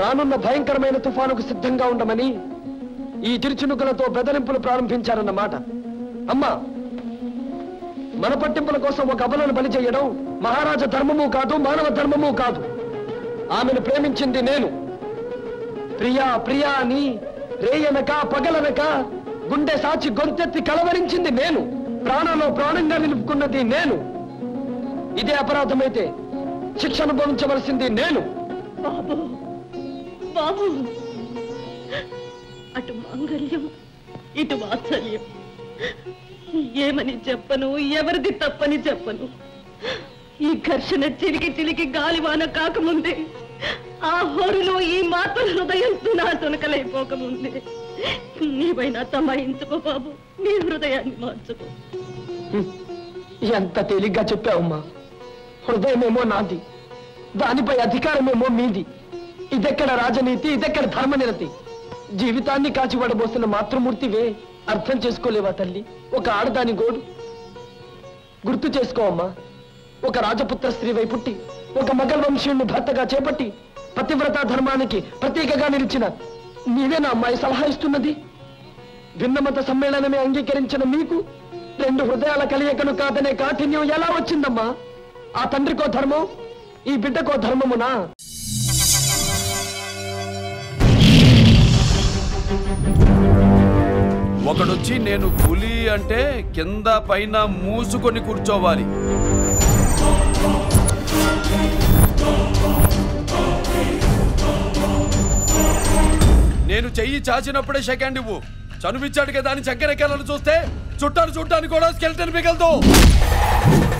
రానున్న భయంకరమైన తుఫానుకు సిద్ధంగా ఉండమని ఈ చిరుచునుకలతో బెదరింపులు ప్రారంభించారన్నమాట అమ్మా మన పట్టింపుల కోసం ఒక అబలను బలి చేయడం మహారాజా ధర్మము కాదు మానవ ధర్మము కాదు ఆమెను ప్రేమించింది నేను ప్రియా ప్రియా అని రేయనక పగలనక గుండె సాచి గొంతెత్తి కలవరించింది నేను ప్రాణంలో ప్రాణంగా నిలుపుకున్నది నేను ఇదే అపరాధమైతే శిక్ష అనుభవించవలసింది నేను బాబు బాబు అటు మాంగళ్యం ఇటు వాత్సల్యం ఏమని చెప్పను ఎవరిది తప్పని చెప్పను ఈ ఘర్షణ చిలికి చిలికి గాలివాన కాకముందే ఆ హోరులో ఈ మాత్రం హృదయం సునాశనకలైపోకముందే నీవైనా తమాయించుకో బాబు నీ హృదయాన్ని మార్చుకో హ్మ్. ఎంత తేలిగ్గా చెప్పావమ్మా హృదయమేమో నాది దానిపై అధికారమేమో మీది ఇదెక్కడ రాజనీతి ఇదెక్కడ ధర్మనిరతి జీవితాన్ని కాచిపడబోసిన మాతృమూర్తివే అర్థం చేసుకోలేవా తల్లి ఒక ఆడదాని గోడు గుర్తు చేసుకో అమ్మా ఒక రాజపుత్ర స్త్రీవై పుట్టి ఒక మగల్ వంశీయుణ్ణి భర్తగా చేపట్టి పతివ్రత ధర్మానికి ప్రతీకగా నిలిచిన నీవే నా అమ్మాయి సలహా ఇస్తున్నది భిన్నమత సమ్మేళనమే అంగీకరించిన మీకు రెండు హృదయాల కలియకను కాదనే కాఠిన్యం ఎలా వచ్చిందమ్మా ఆ తండ్రికో ధర్మం ఈ బిడ్డకో ధర్మమునా ఒకడొచ్చి నేను పులి అంటే కింద పైన మూసుకొని కూర్చోవాలి నేను చెయ్యి చాచినప్పుడే సెకండ్ ఇవ్వు చనువిచ్చాడు కదా అని చక్కెరెక్కాలని చూస్తే చుట్టాను చుట్టాను కూడా స్కెల్టన్ మిగలదు